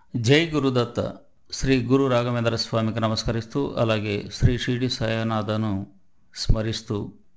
జై గురుదత్త శ్రీ గురు రాఘవేంద్ర స్వామికి నమస్కరిస్తూ అలాగే శ్రీ షిరిడి సాయనాథను స్మరిస్తూ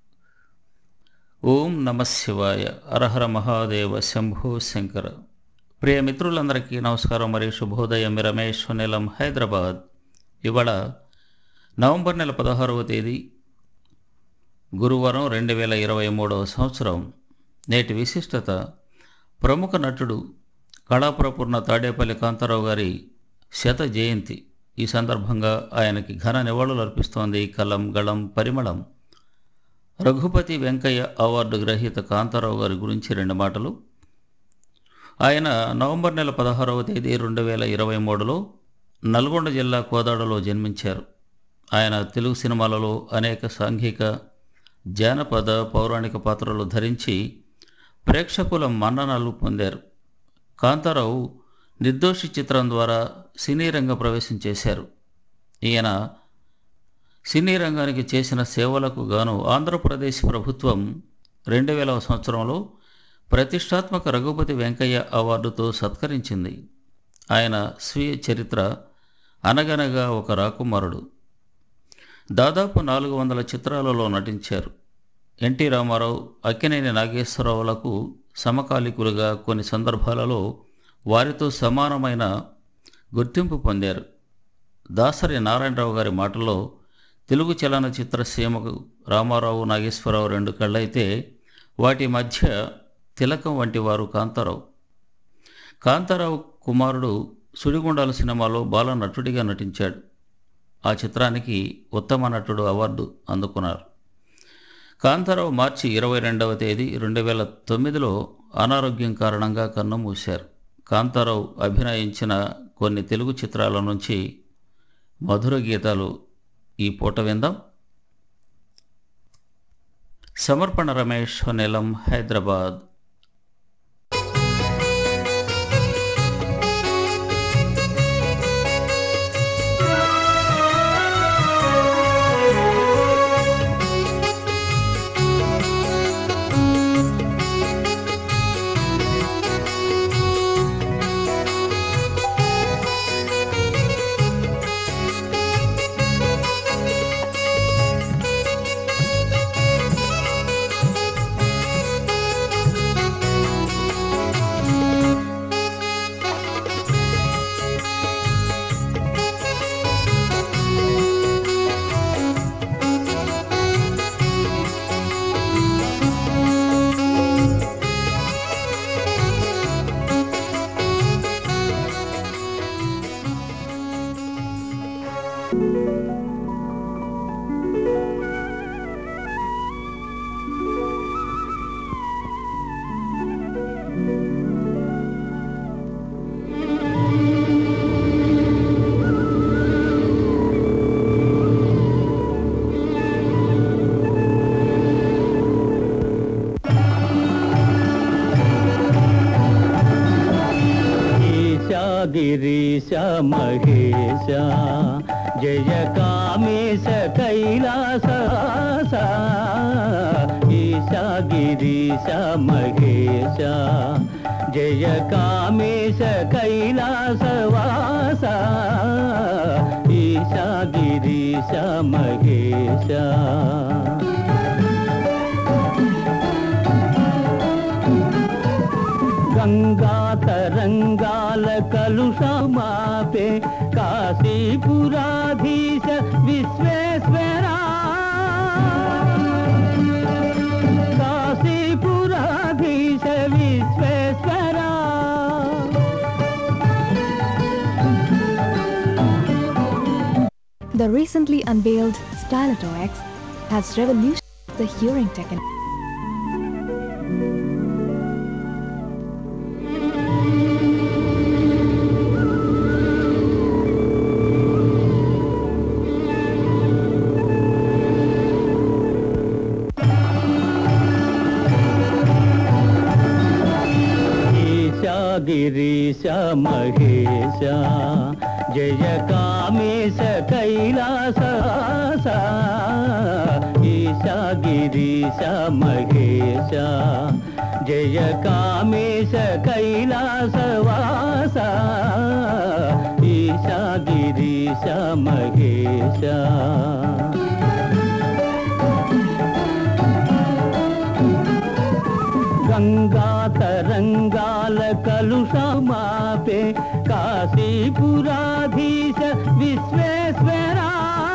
ఓం నమ శివాయ అరహర మహాదేవ శంభో శంకర ప్రియ మిత్రులందరికీ నమస్కారం మరియు శుభోదయం రమేష్ నెలం హైదరాబాద్ ఇవాళ నవంబర్ నెల పదహారవ తేదీ గురువారం రెండు వేల ఇరవై మూడవ సంవత్సరం నేటి విశిష్టత ప్రముఖ నటుడు కళాప్రపూర్ణ తాడేపల్లి కాంతారావు గారి శత జయంతి ఈ సందర్భంగా ఆయనకి ఘన నివాళులు అర్పిస్తోంది కలం గళం పరిమళం రఘుపతి వెంకయ్య అవార్డు గ్రహీత కాంతారావు గారి గురించి రెండు మాటలు ఆయన నవంబర్ నెల పదహారవ తేదీ రెండు వేల ఇరవై మూడులో నల్గొండ జిల్లా కోదాడలో జన్మించారు ఆయన తెలుగు సినిమాలలో అనేక సాంఘిక జానపద పౌరాణిక పాత్రలు ధరించి ప్రేక్షకుల మన్ననలు పొందారు కాంతారావు నిర్దోషి చిత్రం ద్వారా సినీ రంగ ప్రవేశం చేశారు ఈయన సినీ రంగానికి చేసిన సేవలకు గాను ఆంధ్రప్రదేశ్ ప్రభుత్వం రెండు వేల సంవత్సరంలో ప్రతిష్టాత్మక రఘుపతి వెంకయ్య అవార్డుతో సత్కరించింది ఆయన స్వీయ చరిత్ర అనగనగా ఒక రాకుమారుడు దాదాపు నాలుగు వందల చిత్రాలలో నటించారు ఎన్టీ రామారావు అక్కినేని నాగేశ్వరరావులకు సమకాలికులుగా కొన్ని సందర్భాలలో వారితో సమానమైన గుర్తింపు పొందారు దాసరి నారాయణరావు గారి మాటల్లో తెలుగు చలనచిత్ర సీమకు రామారావు నాగేశ్వరరావు రెండు కళ్ళైతే వాటి మధ్య తిలకం వంటి వారు కాంతారావు కాంతారావు కుమారుడు సుడిగుండాల సినిమాలో బాల నటుడిగా నటించాడు ఆ చిత్రానికి ఉత్తమ నటుడు అవార్డు అందుకున్నారు కాంతారావు మార్చి ఇరవై రెండవ తేదీ రెండు వేల తొమ్మిదిలో అనారోగ్యం కారణంగా కన్నుమూశారు కాంతారావు అభినయించిన కొన్ని తెలుగు చిత్రాల నుంచి మధుర గీతాలు ఈ పూట విందాం సమర్పణ రమేష్ నెలం హైదరాబాద్ ఈశా గిరీశ మహేశ జయ కామేశ కైలాస ఈశా గిరీశ మహేశ జయ కామేశ కైలాసవాస ఈశా గిరీశ మహేశ గంగా తరంగాల కలుషమాపే కాశీపురాధీశ విశ్వేశ్వరా కాశీపురాధీశ విశ్వేశ్వరా The recently unveiled Stylato X has revolutionized the hearing technology. ఈశా గిరీశ మహేశ జయ కామేశ కైలాస ఈశా గిరీశ మహేశ జయ కామేశ కైలాసవాస గిరీశ మహేశ గంగా తరంగాల కలుషమాపే కాశీపురాధీశ విశ్వేశ్వరా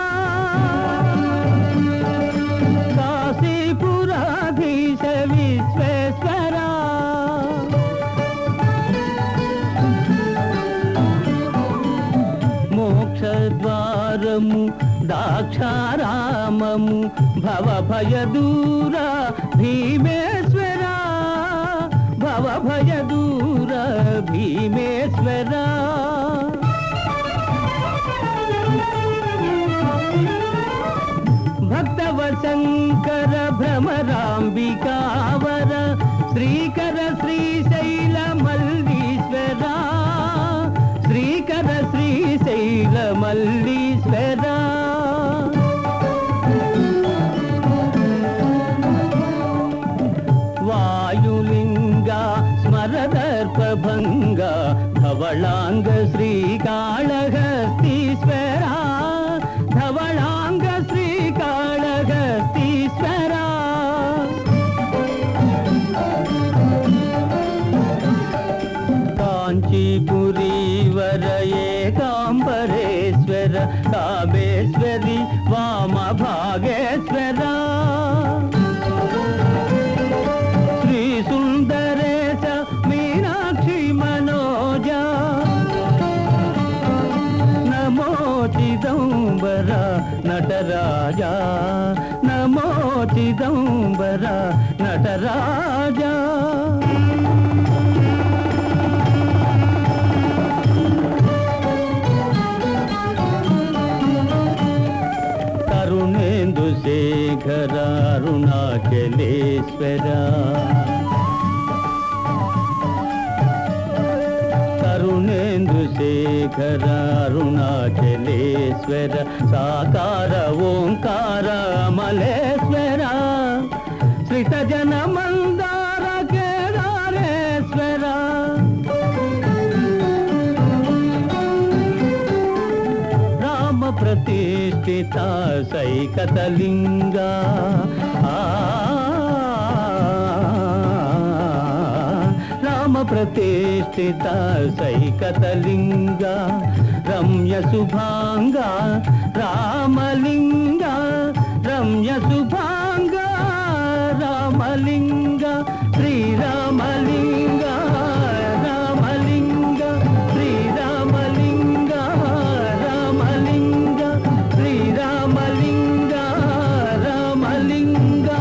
కాశీపురాధీశ విశ్వేశ్వరా మోక్షద్వారము దాక్షారామము భవభయదూర భీమేశ్వర భవభయదూర భీమేశ్వర భక్తవశంకర భ్రమరాంబికావర శ్రీకర శ్రీశైల మల్లీశ్వర శ్రీకర శ్రీశైల మల్లీశ్వర వాయులింగ స్మరదర్పభంగ ధవళాంగ శ్రీకాళహస్తీశ్వర ధవళాంగ శ్రీకాళహస్తీశ్వర కాంచీపురీవర ఏకాంబరేశ్వర కామేశ్వరి వామ భాగేశ్వర శ్రీ సుందరేశ మీనాక్షి మనోజ నమో చిదంబర నటరాజ నమో చిదంబర నటరాజా కరుణేందు శేఖర అరుణాచలేశ్వర కరుణేందు శేఖర అరుణాచలేశ్వర సాకార ఓంకార అమలేశ్వర శ్రిత జన మందార కేదారేశ్వర రామ ప్రతిష్ఠిత సైకతలింగ ఆ, రామ ప్రతిష్ఠిత సైకతలింగ రమ్య శుభాంగ రామలింగ రమ్య శుభాంగ రామలింగ శ్రీరామలింగ రామలింగ శ్రీరామలింగ రామలింగ శ్రీరామలింగ రామలింగ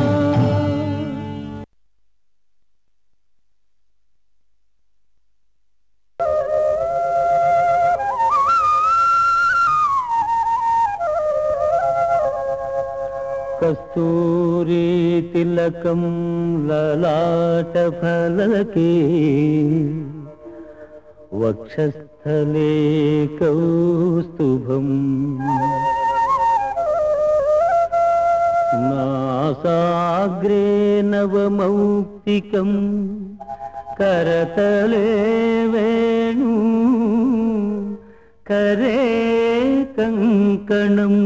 కస్తూరి తిలకం లలాట ఫలకే వక్షస్థలే కౌస్తుభం నాసాగ్రే నవమౌక్తికం కరతలే వేణు కరే కంకణం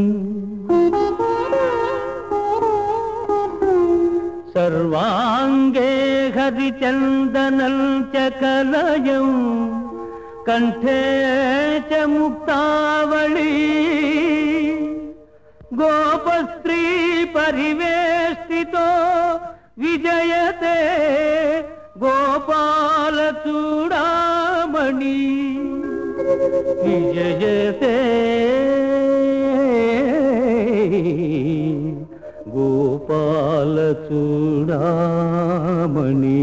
సర్వాంగే హరిచందనం చ కలయం కంఠే చ ముక్తావళి గోపస్త్రీ పరివేష్టితో విజయతే గోపాల చూడామణి విజయతే గోపాల చూడామణి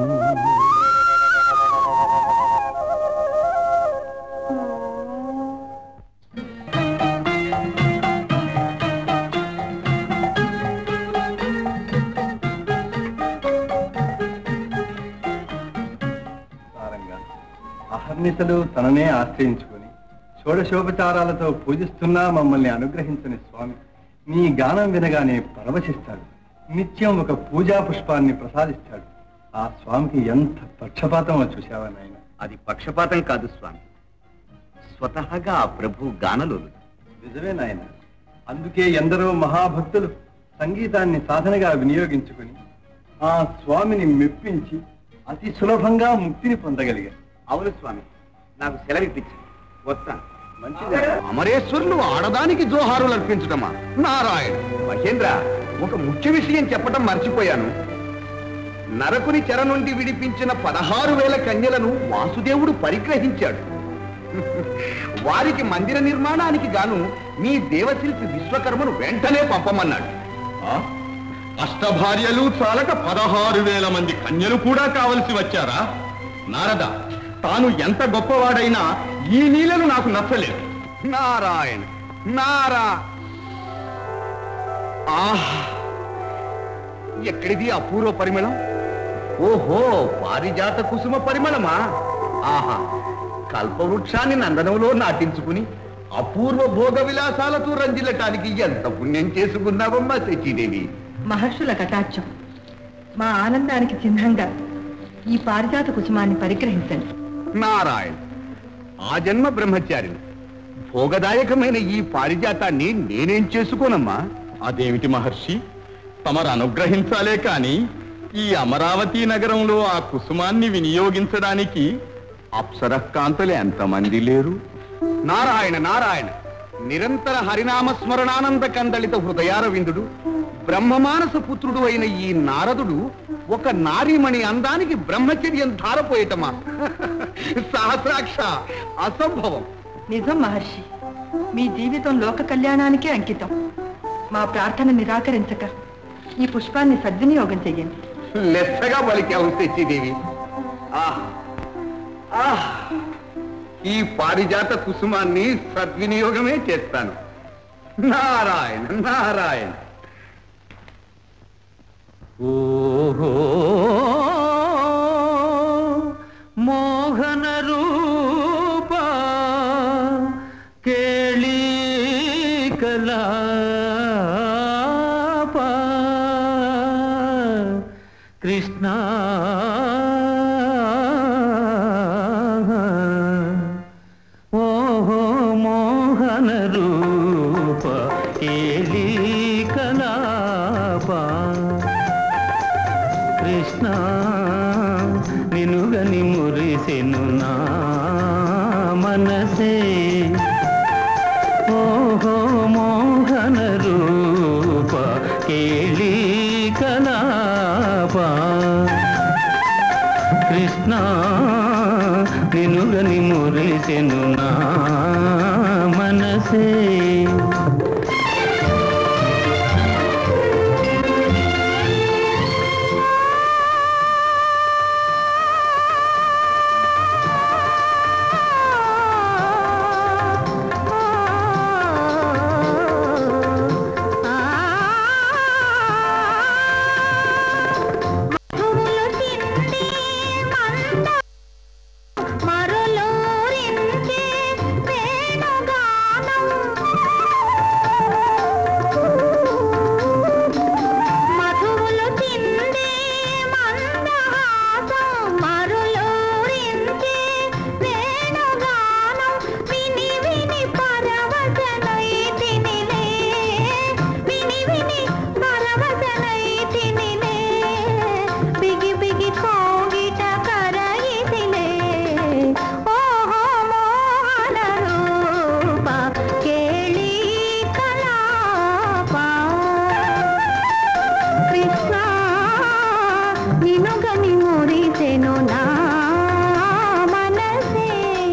సారంగా అహర్నిశలు తననే ఆశ్రయించుకొని షోడశోపచారాలతో పూజిస్తున్నా మమ్మల్ని అనుగ్రహించని స్వామి మీ గానం వినగానే పరవశిస్తాడు నిత్యం ఒక పూజా పుష్పాన్ని ప్రసాదిస్తాడు ఆ స్వామికి ఎంత పక్షపాతం చూశావా నాయన అది పక్షపాతం కాదు స్వామి స్వతహాగా ఆ ప్రభు గానలోలు నిజమే నాయన అందుకే ఎందరో మహాభక్తులు సంగీతాన్ని సాధనగా వినియోగించుకుని ఆ స్వామిని మెప్పించి అతి సులభంగా ముక్తిని పొందగలిగారు అవును స్వామి నాకు సెలవిప్పించండి వస్తాను మంచిదే అమరేశ్వరులు ఆడదానికి జోహారులు అర్పించటమా నారాయణ మహేంద్ర ఒక ముఖ్య విషయం చెప్పటం మర్చిపోయాను నరకుని చెర నుండి విడిపించిన పదహారు వేల కన్యలను వాసుదేవుడు పరిగ్రహించాడు వారికి మందిర నిర్మాణానికి గాను మీ దేవశిల్పి విశ్వకర్మను వెంటనే పంపమన్నాడు అష్టభార్యలు చాలక పదహారు వేల మంది కన్యలు కూడా కావలసి వచ్చారా నారద తాను ఎంత గొప్పవాడైనా ఈ నీళ్లను నాకు నచ్చలేదు నారాయణ నారా ఆహ్ ఎక్కడిది అపూర్వ పరిమళం ఓహో పారిజాత కుసుమ పరిమళమా ఆహా కల్పవృక్షాన్ని నందనంలో నాటించుకుని అపూర్వ భోగ విలాసాలతో రంజిల్లటానికి ఎంత పుణ్యం చేసుకున్నావమ్మా శచీదేవి మహర్షుల కటాక్షం మా ఆనందానికి చిహ్నంగా ఈ పారిజాత కుసుమాన్ని పరిగ్రహించండి నారాయణ ఆ జన్మ బ్రహ్మచారిని భోగదాయకమైన ఈ పారిజాతాన్ని నేనేం చేసుకోనమ్మా అదేమిటి మహర్షి తమరు అనుగ్రహించాలే కాని ఈ అమరావతి నగరంలో ఆ కుసుమాన్ని వినియోగించడానికి అప్సరకాంతలు ఎంతమంది లేరు నారాయణ నారాయణ నిరంతర హరినామ స్మరణానంద కందళిత హృదయార విందుడు బ్రహ్మమానస పుత్రుడు అయిన ఈ నారదుడు ఒక నారీమణి అందానికి బ్రహ్మచర్యం ధారపోయటమా సహస్రాక్ష అసంభవం నిజం మహర్షి మీ జీవితం లోక కళ్యాణానికే అంకితం మా ప్రార్థన నిరాకరించక ఈ పుష్పాన్ని సద్వినియోగం చెయ్యండి లెచ్చగా పలికావు శశిదేవి ఆహ్ ఆహ్ ఈ పారిజాత కుసుమాన్ని సద్వినియోగమే చేస్తాను నారాయణ నారాయణ ఓహో మోహన రూప కేళీ కలాప కృష్ణ ఓహో మోహన రూప కేళీ కలాప కృష్ణ నినుగని మురిసెను నా మనసే ఓహో మోహన రూప కేళీ కలాప కృష్ణ నినుగని మురిసెను నా మనసే బిగి బిగి కోగిట కరయిసిలే ఓహో మోహన రూప కేళీ కలాప కృష్ణ నినుగని మురిసెను నా మనసే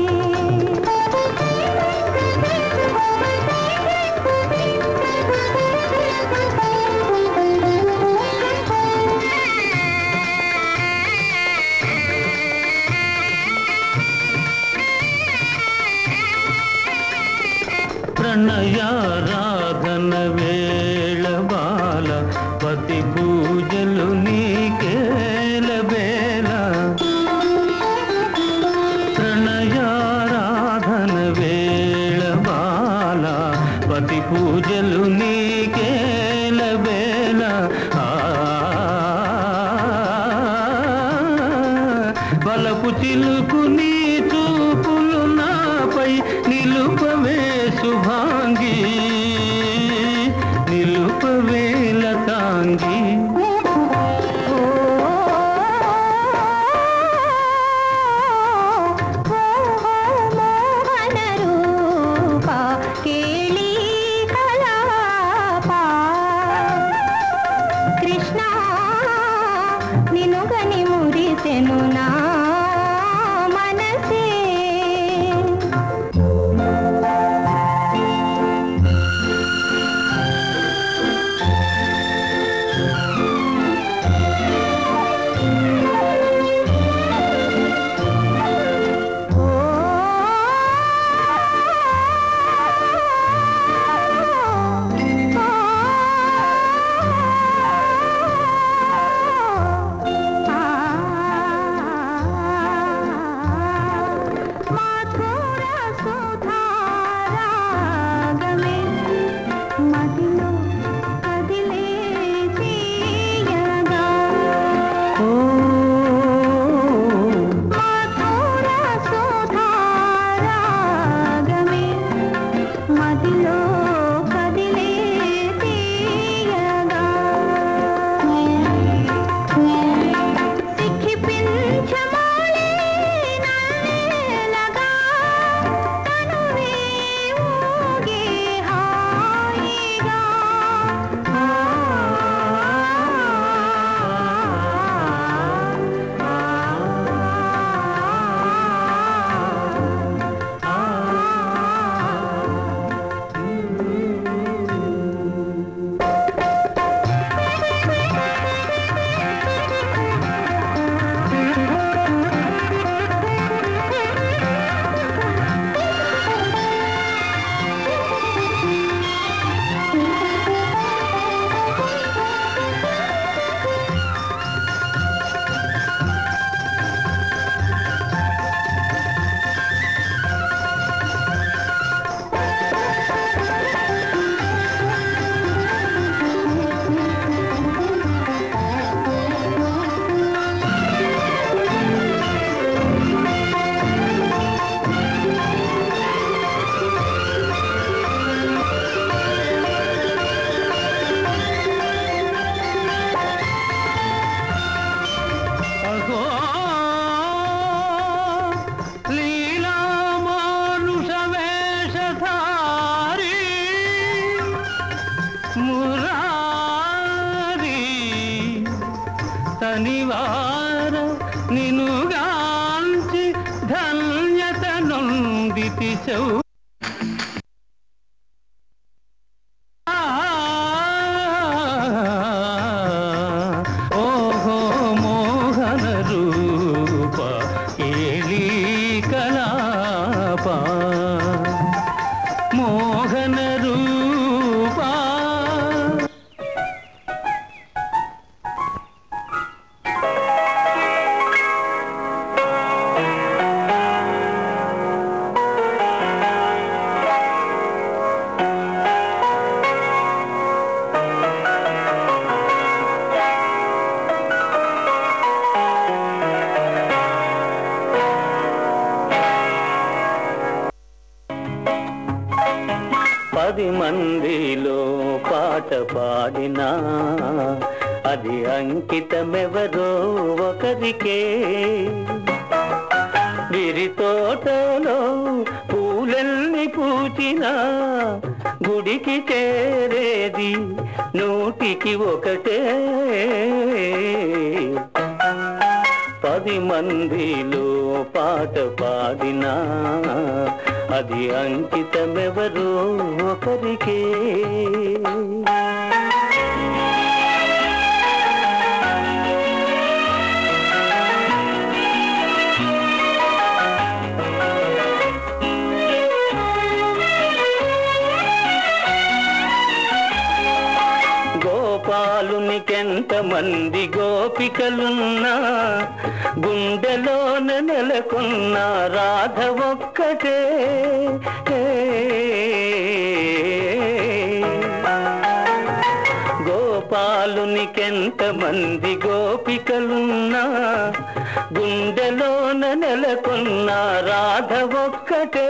ప్రణయారాధన వేళ బాల పతి పూజలు నీకేల వేళ ప్రణయారాధన వేళ బాల పతి పూజలు నీకేల వేళ ఆ బలపు చిలుకు నీ చూపులు నా పదములపై నిలుపవే శుభాంగి నిలుపవే లతాంగి మోహన రూప కేళీ కలాప కృష్ణ నినుగని మురిసెను నా మనసే మధుర సుధారాగమే మదిలో కదిలే తీయగా మధుర సుధారాగమే మదిలో కదిలే తీయగా సిక్కిపించమాలే నన్నేలగా తనువే ఊగే హాయిగా అగో లీలా మానుష వేషధారి మురారి తనివార నినుగాంచి ధన్యత నొందితి చౌ ఓహో మోహన రూప కేళీ కలాప మోహన రూప పది మందిలో పాట పాడినా అది అంకితమెవరో ఒకరికే విరి తోటలో పూలెల్ని పూచినా గుడికి చేరేది నూటికి ఒకటే పది మందిలో పాట పాడినా అది అంకితమెవరో ఒకరికే గోపాలునికెంత మంది గోపికలున్నా గుండెలోన నెలకొన్న రాధ ఒక్కటే గోపాలునికెంత మంది గోపికలున్నా గుండె గుండెలోన నెలకొన్న రాధ ఒక్కటే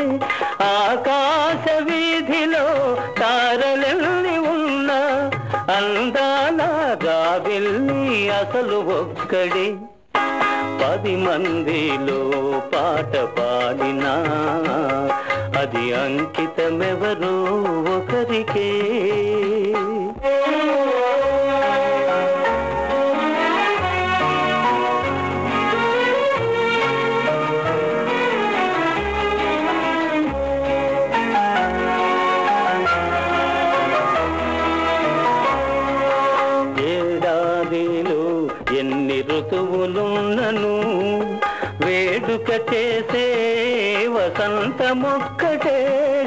ఆకాశ వీధిలో తారలెల్లి ఉన్న అందాల రావిల్లి అసలు ఒక్కడే పది మందిలో పాట పాడినా అది అంకితమెవరో ఒకరికే ఏడాదిలో ఎన్ని ఋతువులున్నను వేడుక చేసే వసంతమొక్కటే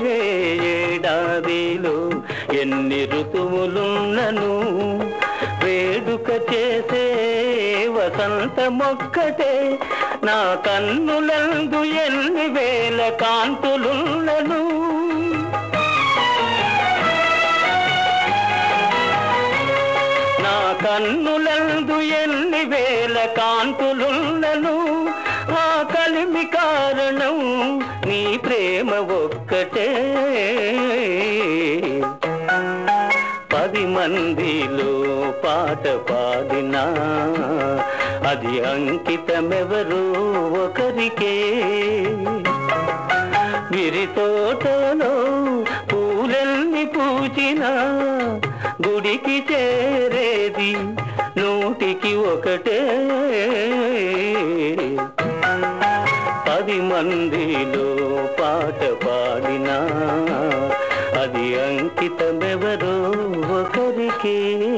ఏడాదిలో ఎన్ని ఋతువులున్నను వేడుక చేసే వసంతమొక్కటే నా కన్నులందు ఎన్ని వేల కాంతులున్నను నా కన్నులందు ఎన్ని వేల కాంతులున్నను ఆ కలిమి కారణం నీ ప్రేమ ఒక్కటే పది మందిలో పాట పాడినా అది అంకితమెవరో ఒకరికే విరి తోటలో పూలెల్ని పూచినా గుడికి చేరేది నూటికి ఒకటే పది మందిలో పాట పాడినా అది అంకితమెవరో ఒకరికే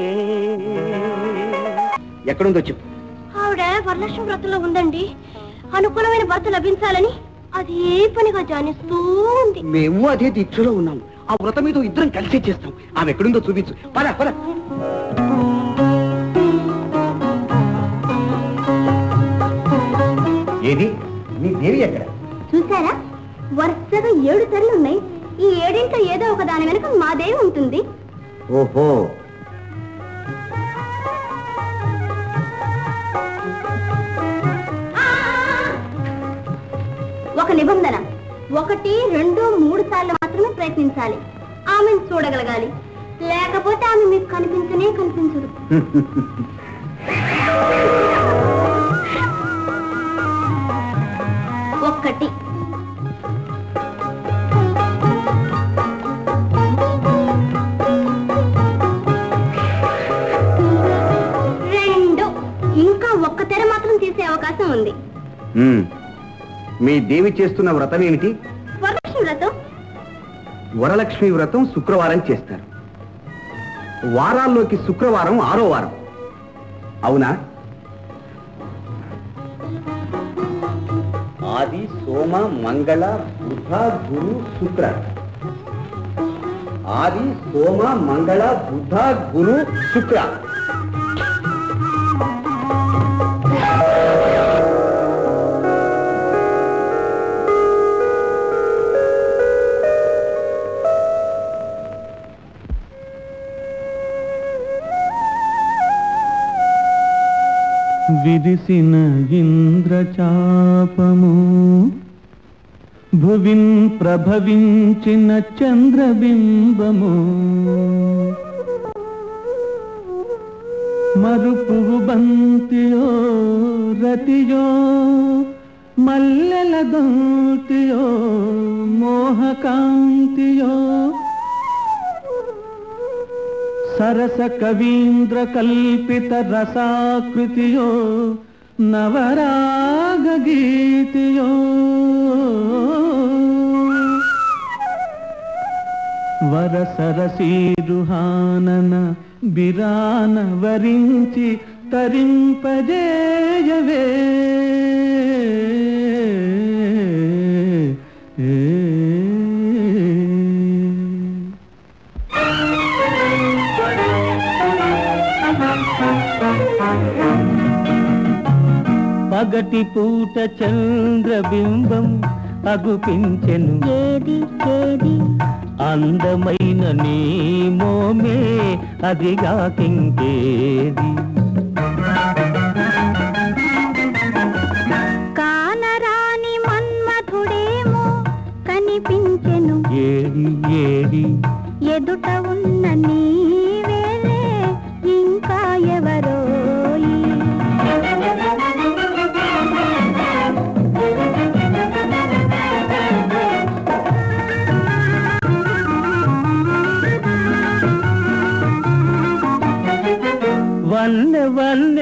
ఎక్కడుందో చెప్పు ఆవిడ వరలక్ష్మి వ్రతంలో ఉందండి అనుకూలమైన భర్త లభించాలని అది ఏ పనిగా జానిస్తూ ఉంది మేము అదే దీక్షలో ఉన్నాం ఆ వ్రతం మీద ఇద్దరం కలిసే చేస్తాం ఆమె ఎక్కడుందో చూపించు పద పద ఏది మీ దేవి ఎక్కడ చూసారా వరుసగా ఏడు తెరలు ఉన్నాయి ఈ ఏడింట్లో ఏదో ఒక దాని వెనుక మాదేవి ఉంటుంది ఓహో ఒక నిబంధన ఒకటి రెండు మూడు సార్లు మాత్రమే ప్రయత్నించాలి ఆమెను చూడగలగాలి లేకపోతే ఆమె మీకు కనిపించనే కనిపించదు ఒక్కటి రెండు ఇంకా ఒక్క తెర మాత్రం తీసే అవకాశం ఉంది ఉమ్. మీ దేవి చేస్తున్న వ్రతం ఏమిటి వరలక్ష్మి వ్రతం వరలక్ష్మి వ్రతం శుక్రవారం చేస్తారు వారాల్లోకి శుక్రవారం ఆరో వారం అవునా ఆది సోమ మంగళ బుధ గురు శుక్ర ఆది సోమ మంగళ బుధ గురు శుక్ర విరిసిన ఇంద్రచాపము భువిన్ ప్రభవించిన చంద్రబింబము మరుపువు బంతియో రతియో మల్లెల దంతియో మోహకాంతియో సరస కవీంద్ర కల్పిత రసాకృతియో నవరాగ గీతియో వరసరసీరుహానన బిరాన వరించి తరింపజేయవే ఏ పగటి పూట చంద్రబింబం అగుపించెను ఏది ఏది అందమైన నీ మోమే అదిగా కింకేది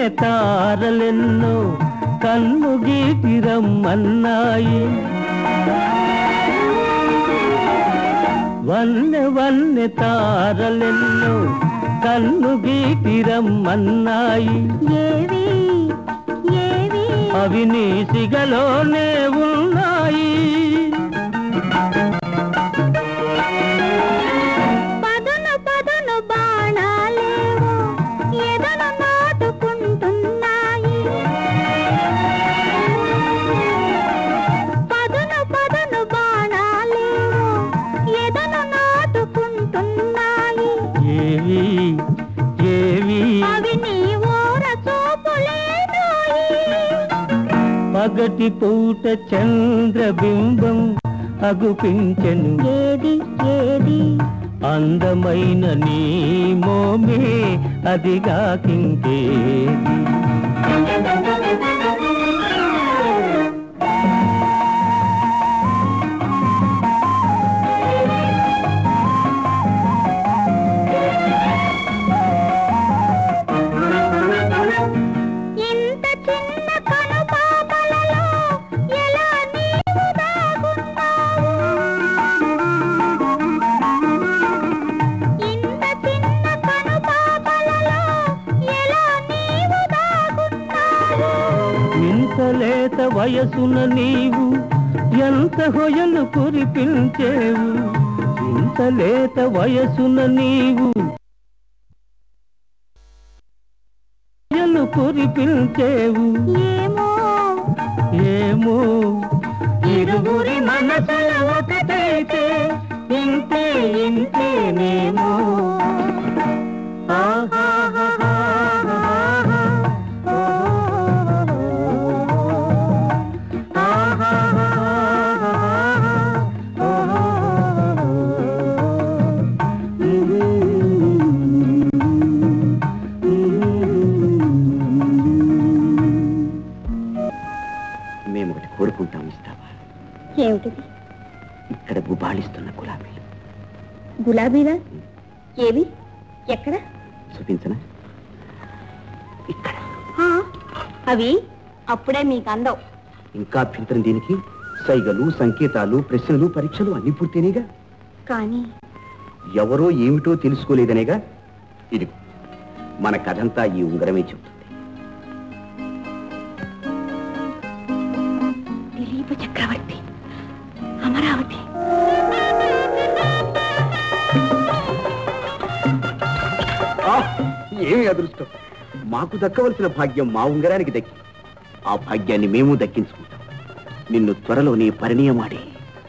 వన్నె తారలెన్నో కన్ను గీటి రమ్మన్నాయి వన్నె వన్నె తారలెన్నో కన్ను గీటి రమ్మన్నాయి ఏవి ఏవి అవి నీ సిగలోనే ఉన్నాయి పదును పదును బాణాలేవో ఎదను నాటుకుంటున్నాయి పదును పదును బాణాలేవో ఎదను నాటుకుంటున్నాయి ఏవి ఏవి అవి నీ ఊర చూపులేనోయి పగటి పూట చంద్రబింబం అగుపించెను ఏది ఏది అందమైన నీ మోమే అదిగాకింకేది ఇంత చిన్న కనుపాపలలో ఎలా నీవు దాగున్నావు ఇంత చిన్న కనుపాపలలో ఎలా నీవు దాగున్నావు ఇంత లేత వయసున నీవు ఎంత హొయలు కురిపించేవు ఇంత లేత వయసున నీవు హొయలు కురిపించేవు ఏమో ఏమో ఇరువురి మనసుల ఒకటైతే ఇంతే ఇంతేనేమో మేము ఒకటి కోరుకుంటాం ఇస్తావా ఏమిటిది ఇక్కడ గుబాళిస్తున్న గులాబీలు గులాబీలా ఏవి ఎక్కడ చూపించనా ఇక్కడ ఆ, అవి అప్పుడే మీకు అందవు ఇంకా అభ్యంతరం దీనికి సైగలు సంకేతాలు ప్రశ్నలు పరీక్షలు అన్ని పూర్తయినాయిగా కానీ ఎవరో ఏమిటో తెలుసుకోలేదనేగా ఇది మన కథంతా ఈ ఉంగరమే చెబుతుంది దిలీప చక్రవర్తి అమరావతి ఆ, ఏమి అదృష్టం మాకు దక్కవలసిన భాగ్యం మా ఉంగరానికి దక్కి ఆ భాగ్యాన్ని మేము దక్కించుకుంటాం నిన్ను త్వరలోనే పరిణయమాడే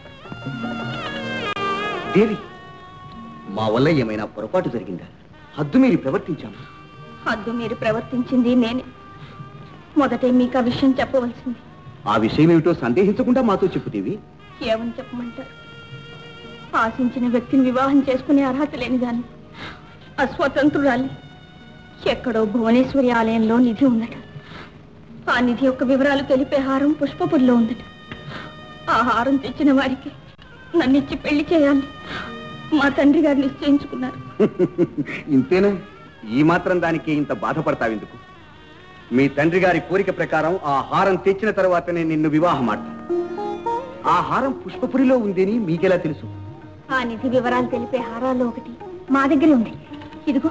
దేవి మా వల్ల ఏమైనా పొరపాటు జరిగిందా హద్దు మీరు ప్రవర్తించాము హద్దు మీరు ప్రవర్తించింది నేనే మొదటే మీకు ఆ విషయం చెప్పవలసింది ఆ విషయం ఏమిటో సందేహించకుండా మాతో చెప్పుతేవి ఏమని చెప్పమంటారు ఆశించిన వ్యక్తిని వివాహం చేసుకునే అర్హత లేని దాన్ని అస్వతంత్రురాలి ఎక్కడో భువనేశ్వరి ఆలయంలో నిధి ఉందట ఆ నిధి యొక్క వివరాలు తెలిపే హారం పుష్పపురిలో ఉందట ఆ హారం తెచ్చిన వారికి నన్నిచ్చి పెళ్లి చేయాలి మా తండ్రి గారు నిశ్చయించుకున్నారు ఇంతేనా ఈ మాత్రం దానికి ఇంత బాధపడతావెందుకు మీ తండ్రి గారి కోరిక ప్రకారం ఆ హారం తెచ్చిన తర్వాతనే నిన్ను వివాహం ఆడతాను ఆ హారం పుష్పపురిలో ఉందని మీకెలా తెలుసు ఆ నిధి వివరాలు తెలిపే హారాల్లో ఒకటి మా దగ్గరే ఉంది ఇదిగో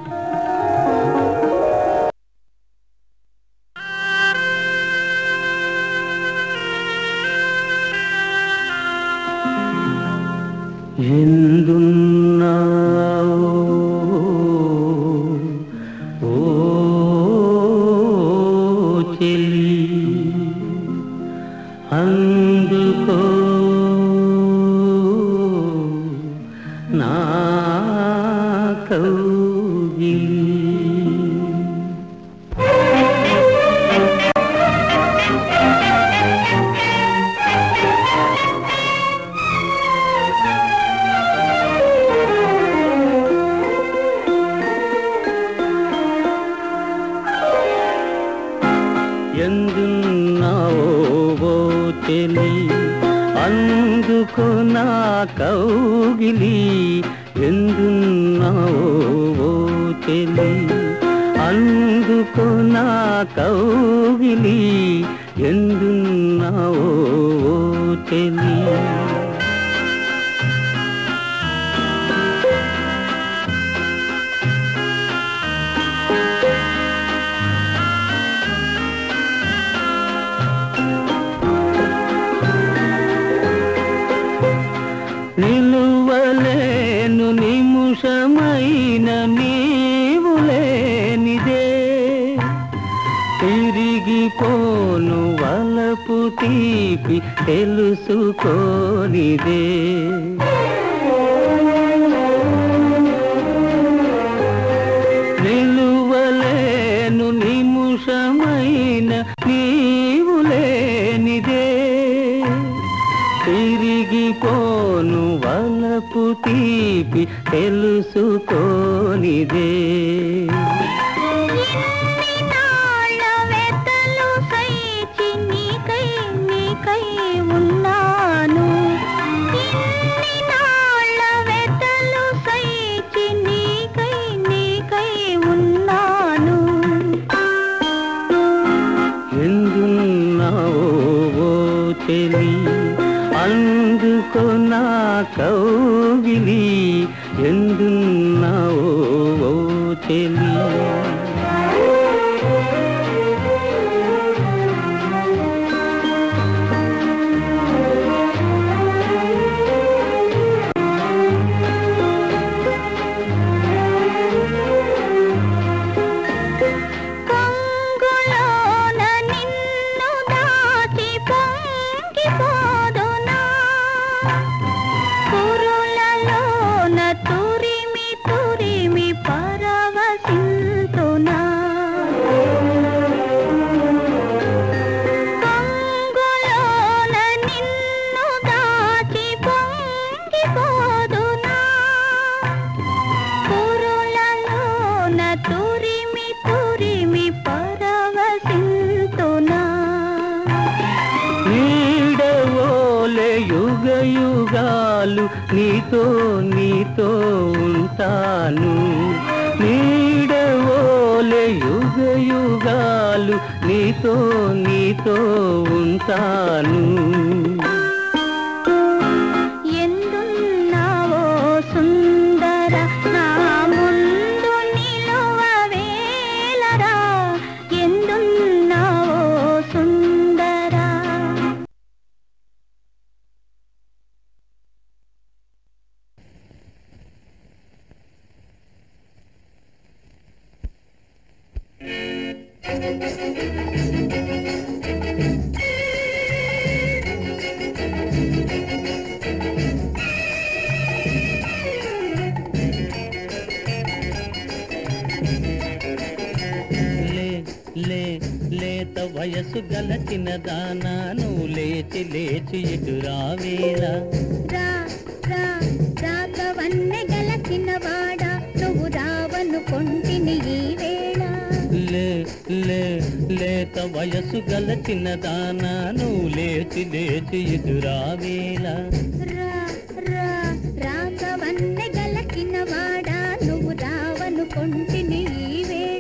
ఎందున్నావో ఓ చెలి అందుకో నా కౌగిలి ఎందున్నావో ఓ చెలి అందుకు నా కౌగిలి ఎందున్నావో ఓ చెలి అందుకో నా కౌగిలి ఎందున్నావో ఓ చెలి నిలువలేను నిముషమైన నీవు లేనిదే తిరిగిపోను వలపు తీపి తెలుసుకోనిదే నిలువలేను నిముషమైన నీవు లేనిదే తిరిగిపోను వలపు తీపి తెలుసుకోనిదే నాళ్ళ వెతలు సైచి నీకై నీకై ఉన్నాను ఇన్ని నాళ్ళ వెతలు సైచి నీకై నీకై ఉన్నాను ఎందున్నావో ఓ చెలి అందుకో నా కౌగిలి ఎందున్నావో ఓ చెలి పొంగులోన నిన్ను దాచి పొంగిపోదునా కురులలోన తురిమి తురిమి పరవశింతునా పొంగులోన నిన్ను దాచి పొంగిపోదునా కురులలోన తురిమి తురిమి పరవశింతునా నీడవోలే యుగ యుగాలు నీతో నీతో ఉంటాను నీడవోలే యుగ యుగాలు నీతో నీతో ఉంటాను ఎందున్నావో సుందర నా ముందు నిలువవేలరా ఎందున్నావో సుందర లే లే లేత వయసు గల చిన్నదానా నువ్వు లేచి లేచి ఇటు రావేలా రా రా రాక వన్నె గల చిన్నవాడా నువ్వు రావను కొంటిని ఈ వేళ లే లే లేత వయసు గల చిన్నదానా నువ్వు లేచి లేచి ఇటు రావేలా రా రా రాక వన్నె గల చిన్నవాడా నువ్వు రావను కొంటిని ఈ వేళ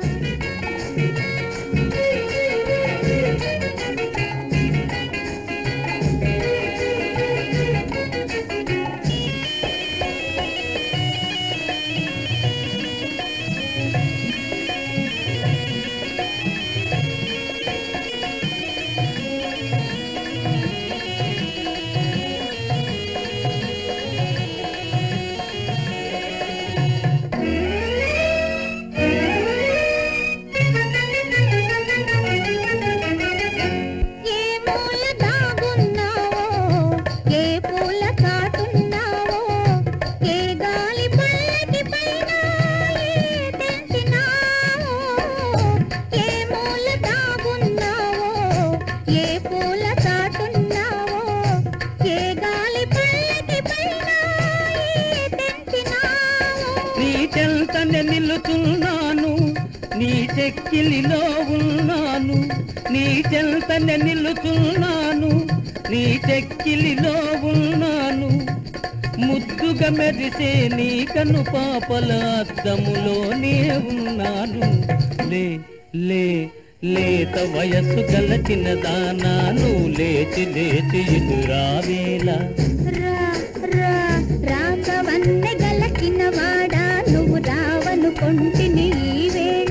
ఏ మూల దాగున్నావో ఏ పూల కాటున్నావో ఏ గాలి పల్లకి పైన ఏ తెంచినావో ఏ మూల దాగున్నావో ఏ పూల కాటున్నావో ఏ గాలి పల్లకి పైన ఏ తెంచినావో నీ చెంతనే నిల్లుతున్నాను నీ చెక్కిలిలో ఉన్నాను నీ చెంతనే నిల్లుతున్నాను నీ చెక్కిలిలో ఉన్నాను ముద్దుగా మెరిసే నీ కను పాపల అద్దములోనే ఉన్నాను లే లే లేత వయస్సు గల చిన్నదానా నువ్వు లేచి లేచి ఎదురావేలా రా రా రాకవన్నె గల చిన్నవాడా నువ్వు రావను కొంటిని ఈ వేళ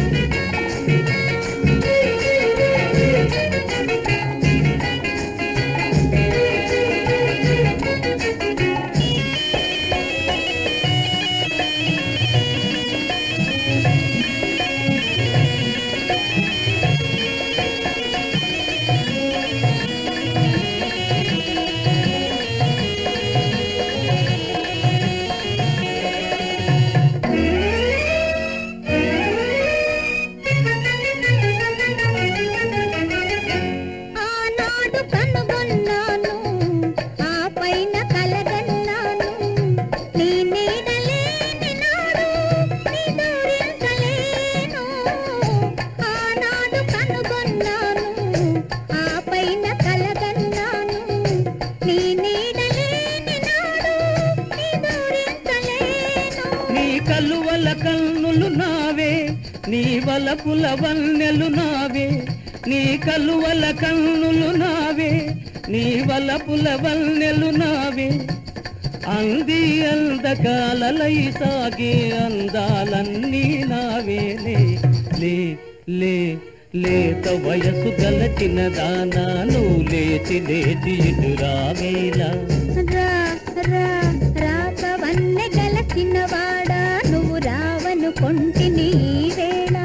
ఆనాడు కనుగొన్నాను ఆ పైన కలగన్నాను నీ నీడలేని నాడు నిదురించలేను ఆనాడు కనుగొన్నాను ఆ పైన కలగన్నాను నీ నీడలేని నాడు నిదురించలేను నీ కలువల కన్నులు నావే నీ వలపుల వన్నెలు నావే నీ కలువల కన్నులు నావే నీ వలపుల వన్నెలు నావే అంది అందకాలలై సాగే అందాలన్నీ నావేలే లే లే లేత వయసు గల చిన్నదానా నువ్వు లేచి లేచి ఎదురావేలా రా రా రాకవన్నె గల చిన్నవాడా నువ్వు రావను కొంటిని ఈ వేళ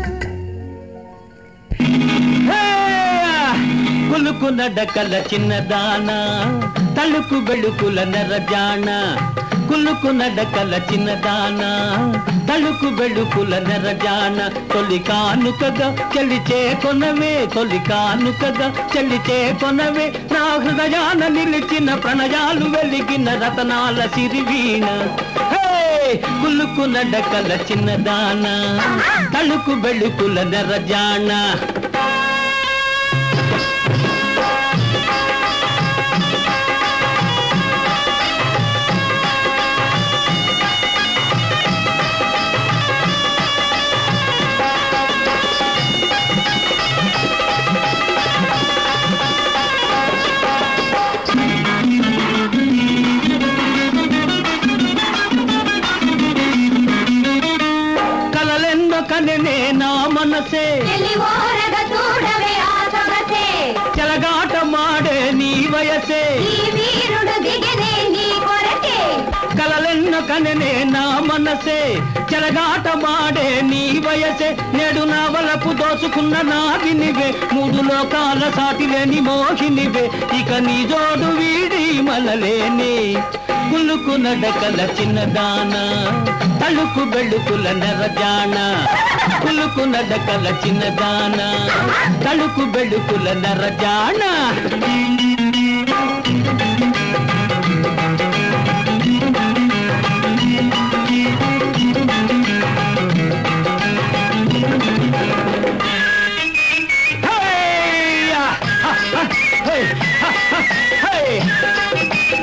కులుకు నడకల చిన్నదాన తలుకు బెళుకుల నెరజాన కులుకు నడకల చిన్నదాన తలుకు బెళుకుల నెరజాన తొలి కానుకగా చెలిచే కొనవే తొలి కానుకగా చెలిచే కొనవే నా హృదయాన నిలిచిన ప్రణయాలు వెలిగిన రతనాల సిరివీణ హే! కులుకు నడకల చిన్నదాన తలుకు బెళుకుల నెరజాన కలలెన్నో కనెనే నా మనసే తెలివోరగ చూడవే ఆ సొగసే చెలగాట మాడే నీ వయసే ఈ వీరుడు దిగనే నీ కొరకే కలలెన్నో కనెనే నా మనసే చెలగాట మాడే నీ వయసే నేడు నా వలపు దోచుకున్న నాగినివే మూడు లోకాల సాటి లేని మోహినివే ఇక నీ జోడు వీడి మలలేని కులుకు నడకల చిన్నదాన తలుకు బెళుకుల నెరజాన కులుకు నడకల చిన్నదాన తలుకు బెళుకుల నెరజాన Hey! Ha, ha, hey! Ha, ha, hey!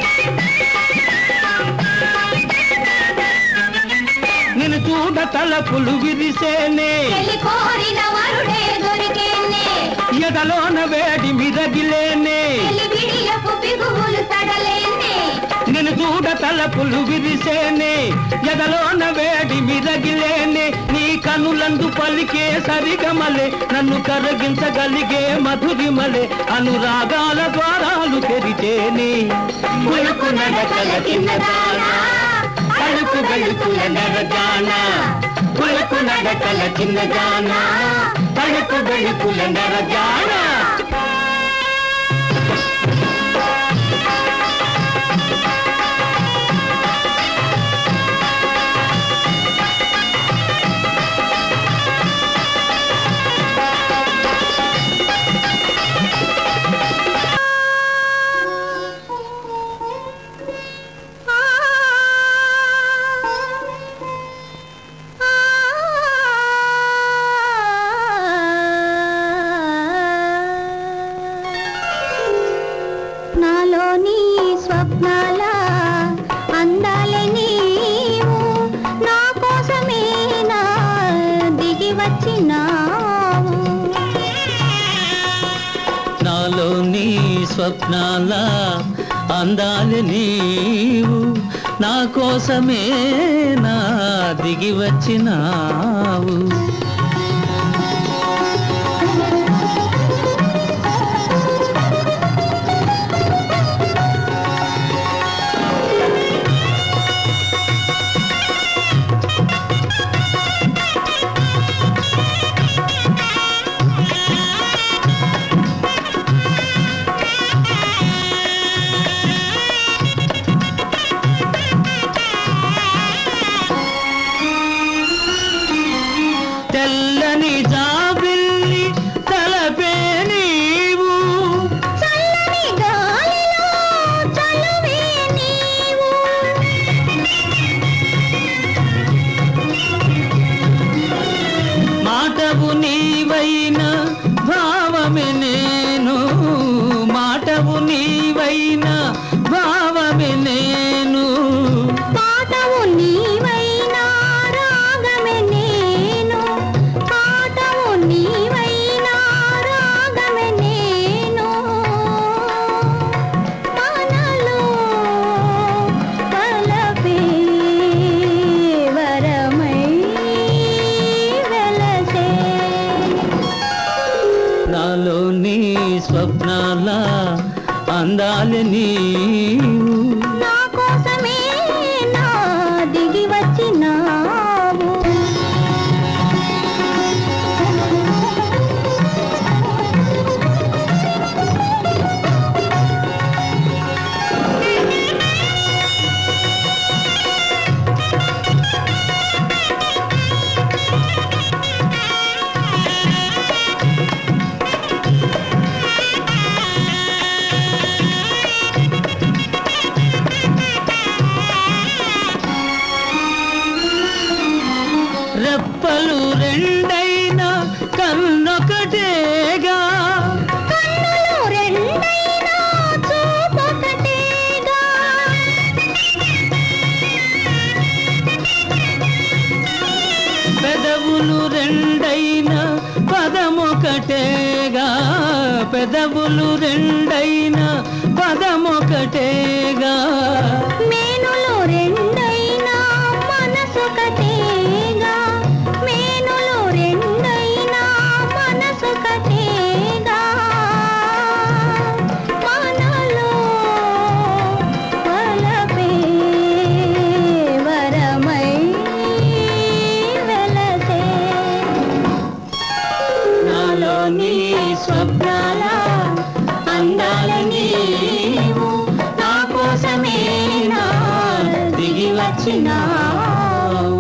నిన్ను చూడ తలపులు విరిసేనే చెలి కోరిన వరుడే దొరికేనే ఎదలోన వేడి మిరగిలేనే చెలి విడియపు పిగువులు సడలేనే నిన్ను చూడ తలపులు విరిసేనే ఎదలోన వేడి మిరగిలేనే నీ కనులందు పలికే సరిగమలే నన్ను కరగించగలిగే మధురిమలే అనురాగాల ద్వారాలు తెరిచేనే కొలుకు నడకల చిన్నదానా అడుకు గడుకుల నరజానా కొలుకు నడకల చిన్నదానా తడుకు గడుకుల నరజానా ఆ స్వప్నాల అందాలి నీవు నా కోసమే నా దిగి వచ్చినావు తెల్లని జాబిల్లి తలపే నీవు చల్లని గాలిలో చలువే నీవు మాటవు నీవైన భావమే నేను మాటవు నీవైన భావమే నేను పాటవు నీవైనా రాగమే నేను పాటవు నీవైనా రాగమే నేను మనలో కలపే వరమై వెలసే నాలో నీ స్వప్నాల అందాలి నీవు నా కోసమే నా దిగి వచ్చినావు రెప్పలు రెండైనా కన్నొకటేగా కన్నులు రెండైనా చూపొకటేగా పెదవులు రెండైనా పదమొకటేగా పెదవులు రెండైనా పదమొకటేగా మేనులు రెండైనా మనసొకటేగా మేనులు రెండైనా మనసొకటేగా మనలో వలపే వరమై వెలసే నాలో నీ స్వప్నాల అందాల నీవు నా కోసమే నా దిగి వచ్చినావు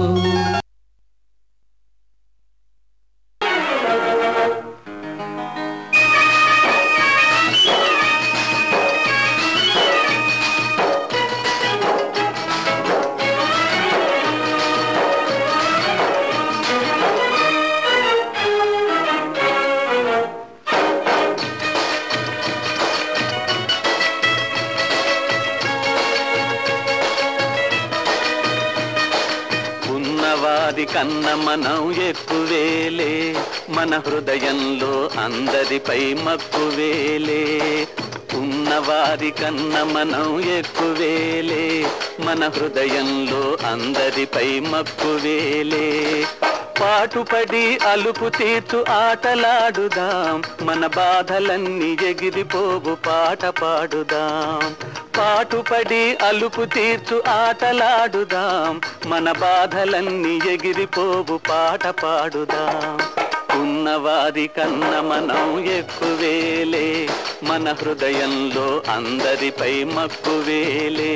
ఉన్నవారి కన్న మనం ఎక్కువేలే మన హృదయంలో అందరిపై మక్కువేలే ఉన్నవారి కన్న మనం ఎక్కువేలే మన హృదయంలో అందరిపై మక్కువేలే పాటుపడి అలుపు తీర్చు ఆటలాడుదాం మన బాధలన్నీ ఎగిరిపోవు పాట పాడుదాం పాటుపడి అలుపు తీర్చు ఆటలాడుదాం మన బాధలన్నీ ఎగిరిపోవు పాట పాడుదాం ఉన్నవారి కన్న మనం ఎక్కువేలే మన హృదయంలో అందరిపై మక్కువేలే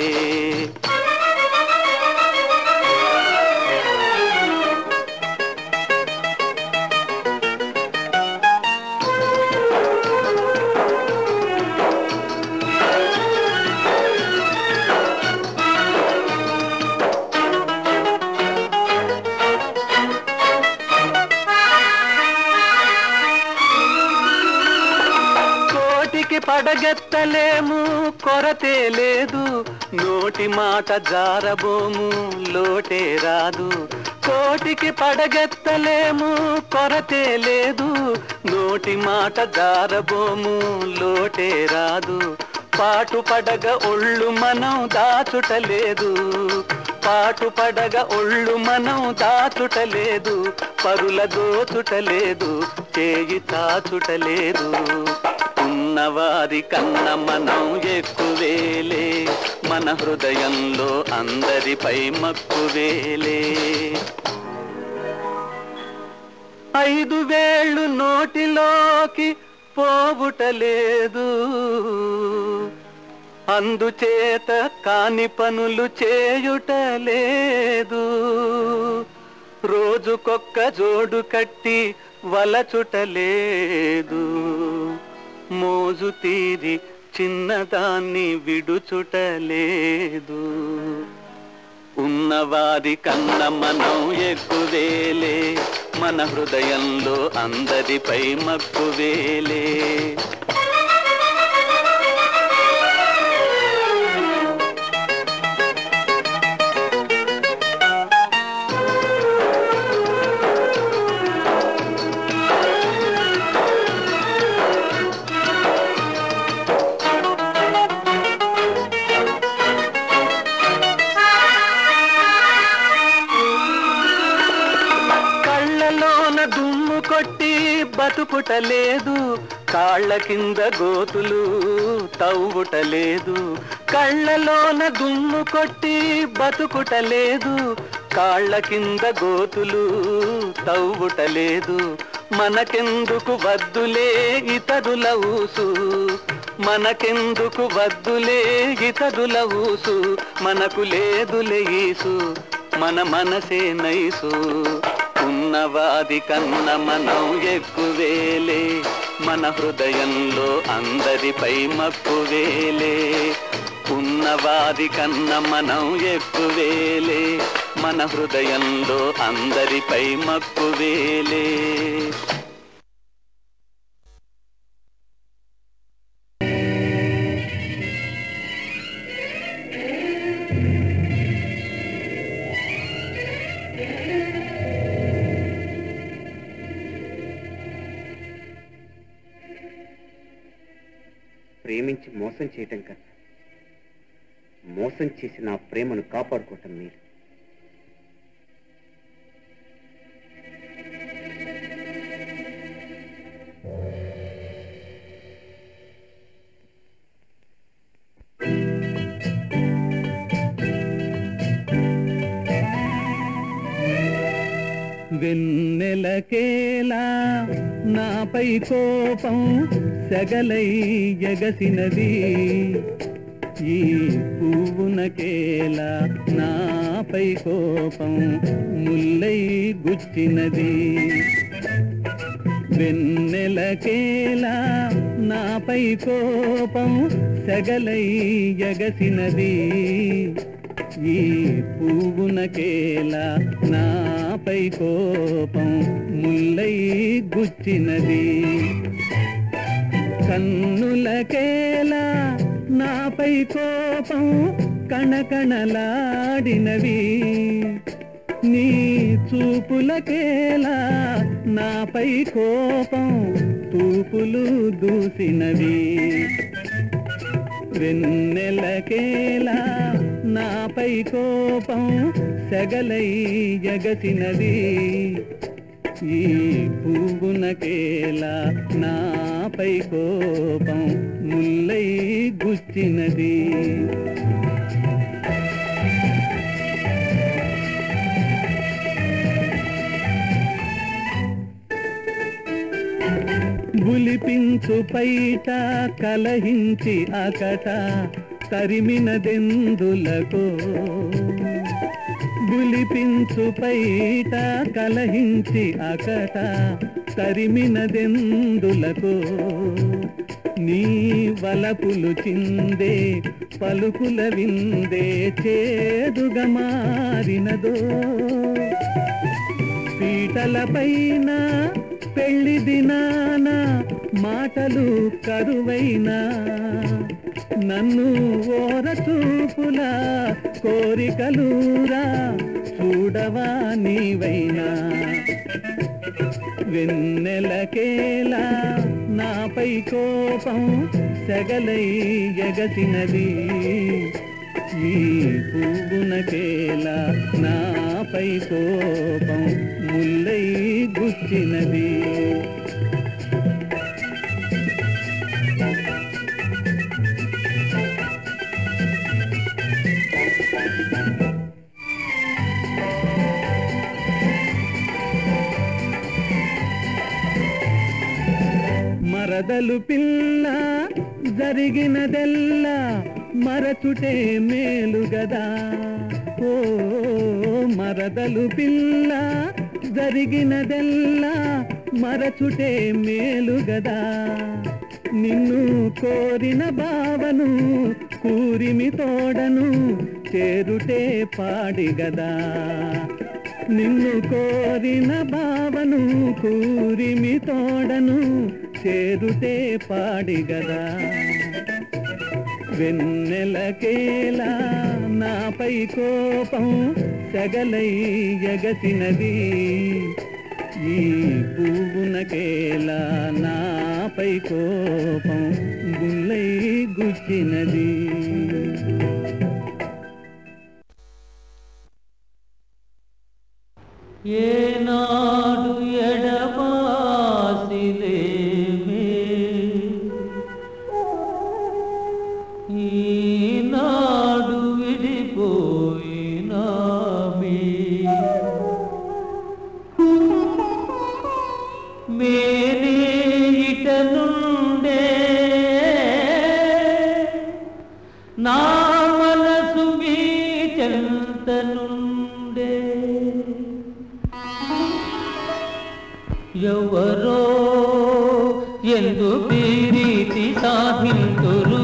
కోటికి పడగెత్తలేము కొరతే లేదు నోటి మాట జారబోము లోటే రాదు కోటికి పడగెత్తలేము కొరతే లేదు నోటి మాట దారబోము లోటే రాదు పాటు పడగ ఒళ్ళు మనం దాచుటలేదు పాటు పడగ ఒళ్ళు మనం దాచుటలేదు పరుల దోచుటలేదు చేయి తాచుటలేదు ఉన్నవారి కన్న మనం ఎక్కువేలే మన హృదయంలో అందరిపై మక్కువేలే ఐదు వేళ్ళు నోటిలోకి పోవుటలేదు అందుచేత కాని పనులు చేయుటలేదు రోజుకొక్క జోడు కట్టి వలచుటలేదు మోజు తీరి చిన్నదాన్ని విడుచుటలేదు ఉన్నవారి కన్న మనం ఎక్కువేలే మన హృదయంలో అందరిపై మక్కువేలే కళ్ళలోన దుమ్ము కొట్టి బతుకుటలేదు కాళ్ళ కింద గోతులు తవ్వుటలేదు కళ్ళలోన దుమ్ము కొట్టి బతుకుటలేదు కాళ్ళ కింద గోతులు తవ్వుటలేదు మనకెందుకు వద్దులే ఇతరుల ఊసు మనకెందుకు వద్దులే ఇతరుల ఊసు మనకు లేదులే ఈసు మన మనసే నైసు ఉన్నవాది కన్న మనం ఎక్కువేలే మన హృదయంలో అందరిపై మక్కువేలే ఉన్నవాది కన్న మనం ఎక్కువేలే మన హృదయంలో అందరిపై మక్కువేలే ప్రేమించి మోసం చేయటం కన్నా మోసం చేసి నా ప్రేమను కాపాడుకోవటం మీరు వెన్నెలకేలా నాపై కోపం సెగలై ఎగసినది ఈ పువ్వునకేలా నాపై కోపం ముల్లై గుచ్చినది వెన్నెలకేలా నాపై కోపం సెగలై ఎగసినది ఈ పువ్వునకేలా నాపై కోపం ముల్లై గుచ్చినది కన్నులకేలా నాపై కోపం కణకణలాడినవి నీ చూపులకేలా నాపై కోపం తూపులు దూసినవి వెన్నెలకేలా నాపై కోపం సెగలై ఎగసినది ఈ పువ్వునకేలా నాపై కోపం ముల్లై గుచ్చినది బులిపించు పైట కలహించి అకట తరిమినదెందులకో బులిపించు పైట కలహించి అకట తరిమినదెందులకో నీ వలపులు చిందే పలుకుల విందే చేదుగా మారినదో పీటల పైన పెళ్లి దినాన మాటలు కరువైనా నన్ను ఓర చూపుల కోరికలురా చూడవా నీవైనా వెన్నెలకేలా నాపై కోపం సెగలై ఎగసినది ఈ పువ్వునకేలా నాపై కోపం ముల్లై గుచ్చినది మరదలు పిల్ల జరిగినదెల్లా మరచుటే మేలు గదా ఓ మరదలు పిల్ల జరిగినదెల్లా మరచుటే మేలు గదా నిన్ను కోరిన బావను కూరిమి తోడను చేరుటే పాడి గదా నిన్ను కోరిన బావను కూరిమి తోడను చేరుతే పాడి గదా వెన్నెలకేలా నాపై కోపం సగలై ఎగసినది ఈ పువ్వునకేలా నాపై కోపం గుల్లై గుచ్చినది ఏనాడు ఎడబాసిలేమే ఈనాడు విడిపోయినామే మేనే ఇట నుండే నా మనసు మీ చెంత నుండే ఎవరో ఎందుకు ఈ రీతి సాధింతురు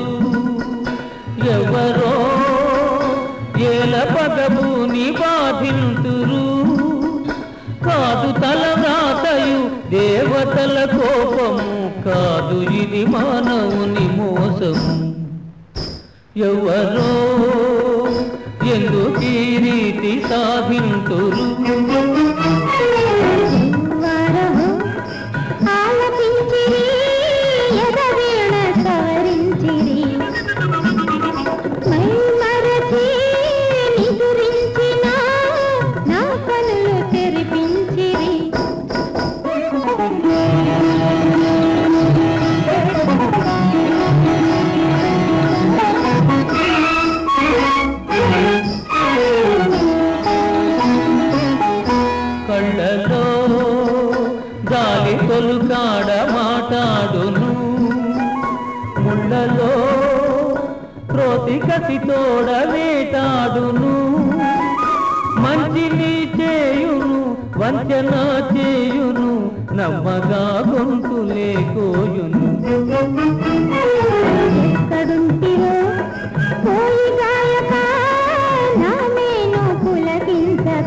ఎవరో ఏల పదముని బాధింతురు కాదు తలరాతయు దేవతల కోపము కాదు ఇది మానవుని మోసము ఎవరో ఎందుకు ఈ రీతి సాధింతురు ఆలపించిరి ఎదవీణ సవరించిరి మై మరచి నిదురించిన నా కనులు తెరిపించిరి కళ్ళలో గాలి తొలుకాడ మాటాడును ముళ్ళలో క్రోతి కసి తోడ వేటాడును మంచిని చేయును వంచన చేయును నమ్మగా గొంతులే కోయును ఎక్కడుంటివో పోయి గాయక నా మేను పులకించక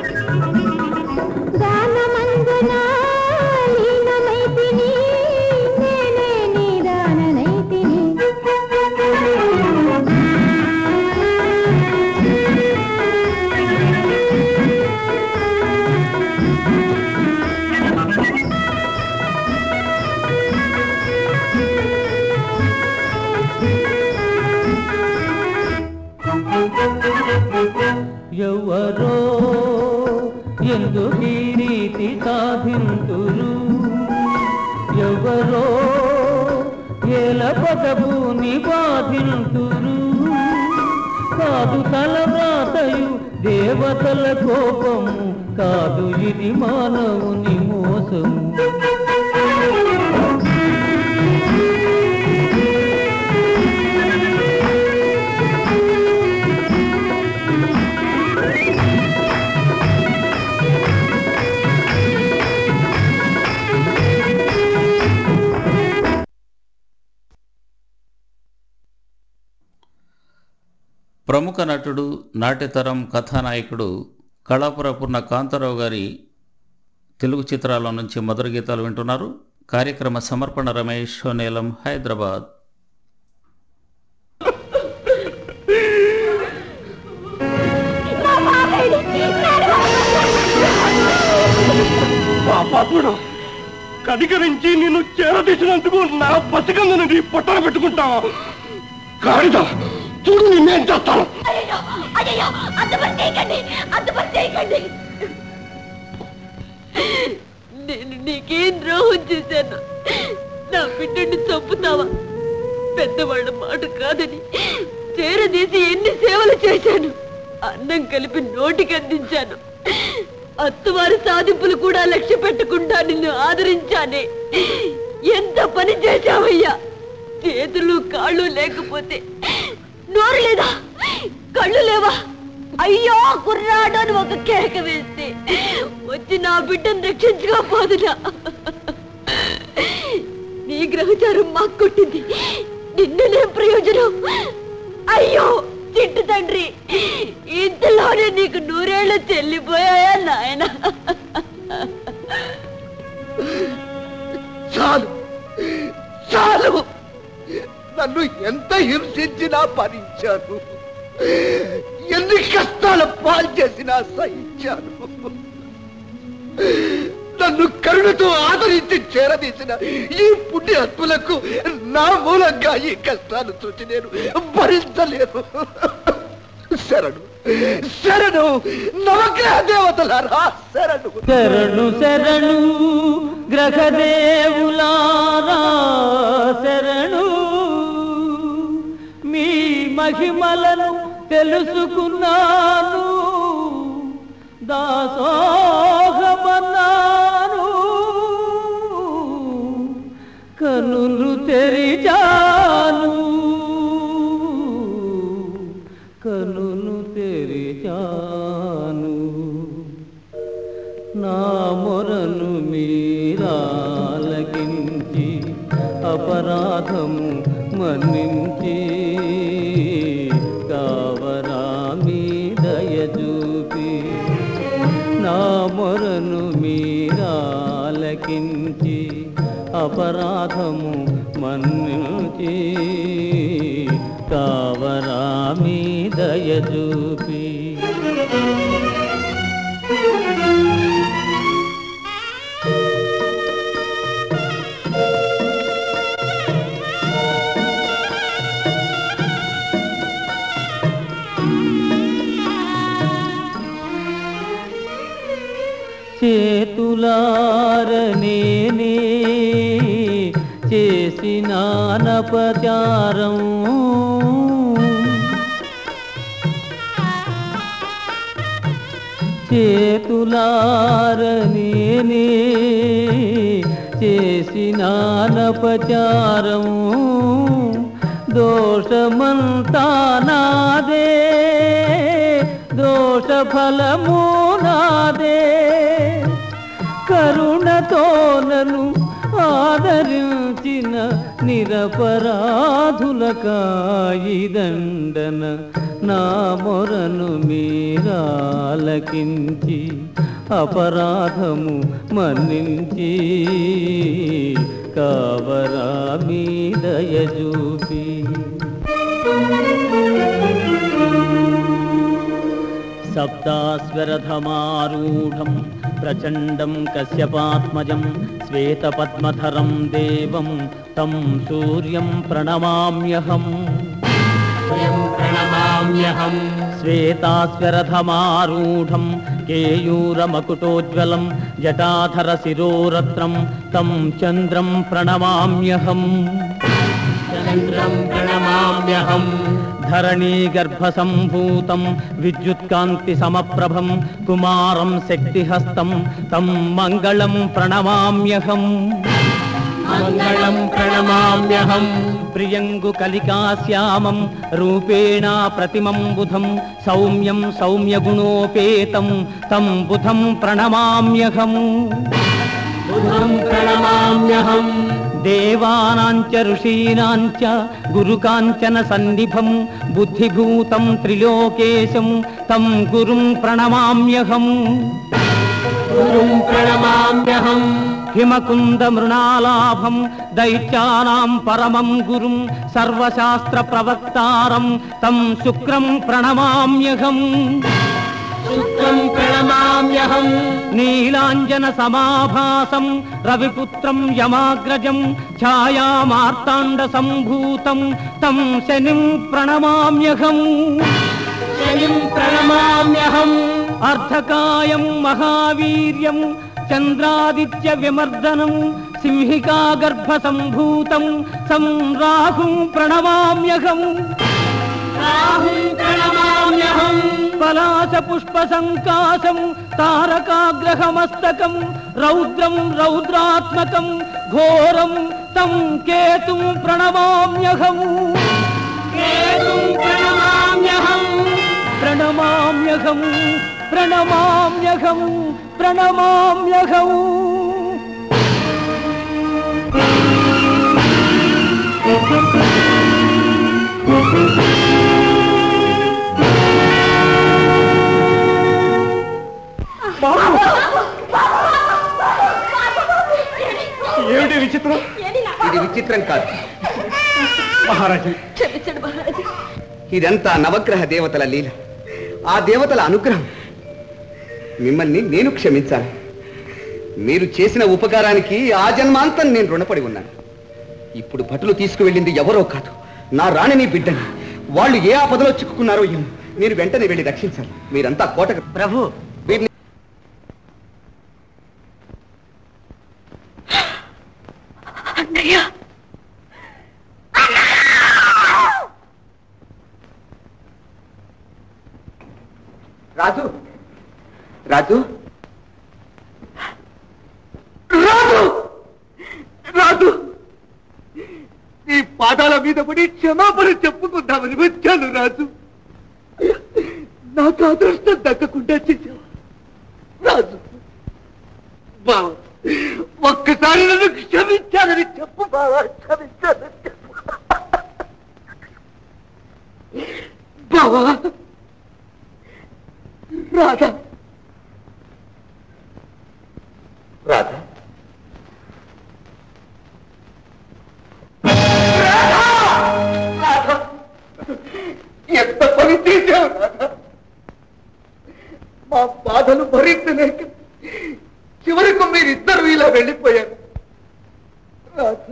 గానమందున లీనమైతిని నేనే నిదాననైతిని ఎవరో ఎందుకు ఈ రీతి సాధింతురు ఎవరో ఏల పదపుని బాధింతురు కాదు తలవ్రాతయు దేవతల కోపము కాదు ఇది మానవుని మోసము ప్రముఖ నటుడు నాట్యతరం కథానాయకుడు కళాపురపుర్ణ కాంతారావు గారి తెలుగు చిత్రాల నుంచి మధుర గీతాలు వింటున్నారు కార్యక్రమ సమర్పణ రమేష్ నీలం హైదరాబాద్ మా బాబాయిని తీశారు పాపుడు కనికరించి నిన్ను చేరదీసినందుకు నా పసికందును నీ పొట్టన పెట్టుకుంటావా గాడిద చూడు నిన్నేం చేస్తాను అయ్యో అయ్యో అంత పని చేయకండి అంత పని చేయకండి నేను నీకేం ద్రోహం చేశాను నా బిడ్డని చంపుతావా పెద్దవాళ్ళ మాట కాదని చేరదీసి ఎన్ని సేవలు చేశాను అన్నం కలిపి నోటికి అందించాను అత్తవారి సాధింపులు కూడా లక్ష్య పెట్టకుండా నిన్ను ఆదరించానే ఎంత పని చేశావయ్యా చేతులు కాళ్ళు లేకపోతే నోరు లేదా కళ్ళు లేవా అయ్యో కుర్రాడు అని ఒక కేక వేస్తే వచ్చి నా బిడ్డను రక్షించుకోపోదునా నీ గ్రహచారం మాకు కొట్టింది నిన్ననే ప్రయోజనం అయ్యో చిట్టు తండ్రి ఇంతలోనే నీకు నూరేళ్ళు చెల్లిపోయాయా నాయన చాలు చాలు నన్ను ఎంత హింసించినా భరించాను ఎన్ని కష్టాల పాలు చేసినా సహించాను నన్ను కరుణతో ఆదరించి చేరదీసిన ఈ పుణ్యాత్ములకు నా మూలంగా ఈ కష్టాలు చూసి నేను భరించలేను శరణు శరణు నవగ్రహ దేవతలారా శరణు శరణు శరణు గ్రహదేవులారా శరణు మీ మహిమలను తెలుసుకున్నాను దాసోహమన్నాను కనులు తెరిచాను కనులు తెరిచాను నా మొరను మీరాలకించి అపరాధము మన్నించి కావరా మీ దయచూపి నా మొరను మీరాలకించి అపరాధము మన్నించి కావరా మీ దయచూపి చేతులారనేనే చేసినానపచారం చేతులారనేనే చేసినానపచారం దోషమంతా నాదే దోష ఫలము నాదే కరుణతో నన్ను ఆదరించిన నిరపరాధులకాయి దండన నా మొరను మీరాలకించి అపరాధము మన్నించి కావరా మీ దయచూపి సప్తాస్వరథమారూఢం ప్రచండం కశ్యపాత్మజం శ్వేతపద్మధరం దేవం తం సూర్యం ప్రణమామ్యహం ప్రణమామ్యహం శ్వేతాస్వరథమారూఢం కేయూరమకుటోజ్వలం జటాధర శిరోరత్నం తం చంద్రం ప్రణమామ్యహం చంద్రం ప్రణమామ్యహం ధరణీ గర్భసంభూతం విద్యుత్కాంతి సమప్రభం కుమారం శక్తిహస్తం తం మంగళం ప్రణమామ్యహం మంగళం ప్రణమామ్యహం ప్రియంగు కలికాశ్యామం రూపేణ ప్రతిమం బుధం సౌమ్యం సౌమ్యగుణోపేతం తం బుధం ప్రణమామ్యహం బుధం ప్రణమామ్యహం దేవానాంచ ఋషీనాంచ గురుకాంచన సన్నిభం బుద్ధిభూతం త్రిలోకేశం తం గురుం ప్రణమామ్యహం గురుం ప్రణమామ్యహం హిమకుంద మృణాలాభం దైత్యానాం పరమం గురుం సర్వశాస్త్ర ప్రవక్తారం తం శుక్రం ప్రణమామ్యహం శుక్లం ప్రణమామ్యహం నీలాంజన సమాభాసం రవిపుత్రం యమాగ్రజం ఛాయామార్తాండ సంభూతం తం శనిం ప్రణమామ్యహం శనిం ప్రణమామ్యహం అర్ధకాయం మహావీర్యం చంద్రాదిత్య విమర్దనం సింహికా గర్భ సంభూతం సం రాహుం ప్రణమామ్యహం రాహుం ప్రణమామ్యహం పలాస పుష్ప సంకాశం తారకాగ్రహమస్తకం రౌద్రం రౌద్రాత్మకం ఘోరం తం కేతుం ప్రణమామ్యహం కేతుం ప్రణమామ్యహం ప్రణమామ్యహం ప్రణమామ్యహం ప్రణమామ్యహం ఏమిటి విచిత్రం ఇది విచిత్రం కాదు మహారాజు క్షమించండి మహారాజా ఇదంతా నవగ్రహ దేవతల లీల ఆ దేవతల అనుగ్రహం మిమ్మల్ని నేను క్షమించాను మీరు చేసిన ఉపకారానికి ఆ జన్మాంతం నేను రుణపడి ఉన్నాను ఇప్పుడు భటులు తీసుకువెళ్ళింది ఎవరో కాదు నా రాణిని బిడ్డని వాళ్ళు ఏ ఆపదలో చిక్కుకున్నారో ఏమో మీరు వెంటనే వెళ్ళి రక్షించాలి మీరంతా కోటకు ప్రభు వీరిని అన్నయ్య రాజు రాజు రాజు రాజు నీ పాదాల మీద పడి క్షమాపణ చెప్పుకుందామని వచ్చాను రాజు నాకు అదృష్టం దక్కకుండా చేశావు రాజు బావ ఒక్కసారి నన్ను క్షమించాలని చెప్పు బావా క్షమించాలని చెప్పు బావా రాధా రాధా రాధా! ఎంత పని చేశావు రాధా మా బాధలు భరించలేక చివరకు మీరిద్దరు ఇలా వెళ్ళిపోయారు రాధా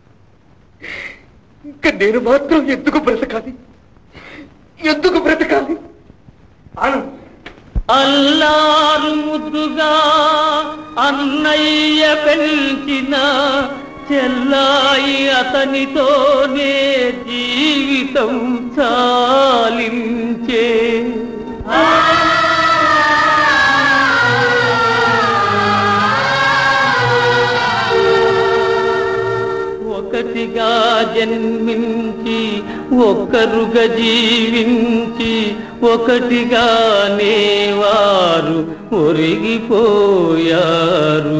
ఇంకా నేను మాత్రం ఎందుకు బ్రతకాలి ఎందుకు బ్రతకాలి అను అల్లారు ముద్దుగా అన్నయ్య పెంచిన చెల్లాయి అతనితోనే జీవితం చాలించే ఒకటిగా జన్మించి ఒక్కరుగా జీవించి ఒకటిగానే వారు ఒరిగిపోయారు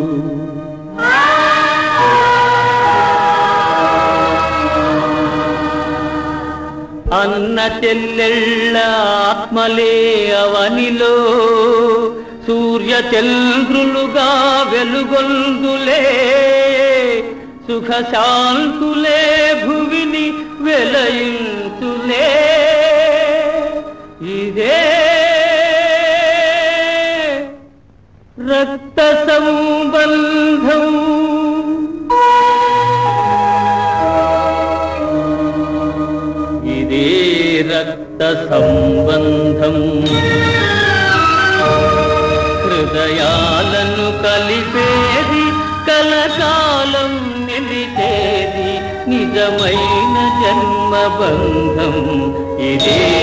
అన్న చెల్లెళ్ళ ఆత్మలే అవనిలో సూర్య చంద్రులుగా వెలుగొందులే సుఖ శాంతులే భువిని వెలయింతులే ఇదే రక్త సంబంధం ఇదే రక్త సంబంధం హృదయాలను కలిపేది కలకాలం నిలిచేది నిజమైన జన్మబంధం ఇదే